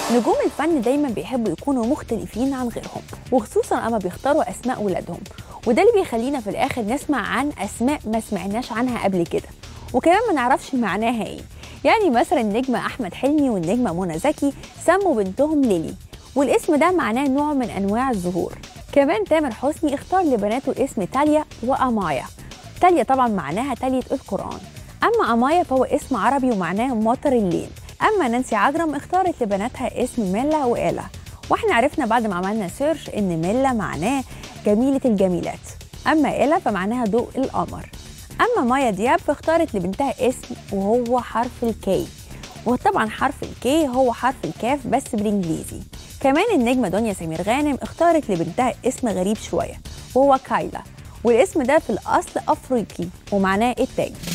نجوم الفن دايما بيحبوا يكونوا مختلفين عن غيرهم وخصوصا اما بيختاروا اسماء ولادهم وده اللي بيخلينا في الاخر نسمع عن اسماء ما سمعناش عنها قبل كده وكمان ما نعرفش معناها ايه يعني مثلا النجم احمد حلمي والنجمه منى زكي سموا بنتهم ليلي والاسم ده معناه نوع من انواع الزهور كمان تامر حسني اختار لبناته الاسم تاليا وامايا تاليا طبعا معناها تالية القرآن أما أمايا فهو اسم عربي ومعناه مطر الليل أما نانسي عجرم اختارت لبناتها اسم ميلا وإيلا واحنا عرفنا بعد ما عملنا سيرش ان ميلا معناه جميلة الجميلات أما إيلا فمعناها ضوء القمر أما مايا دياب فاختارت لبنتها اسم وهو حرف الكي وطبعا حرف الكي هو حرف الكاف بس بالإنجليزي كمان النجمة دنيا سمير غانم اختارت لبنتها اسم غريب شوية وهو كايلا والاسم ده في الأصل أفريقي ومعناه التاج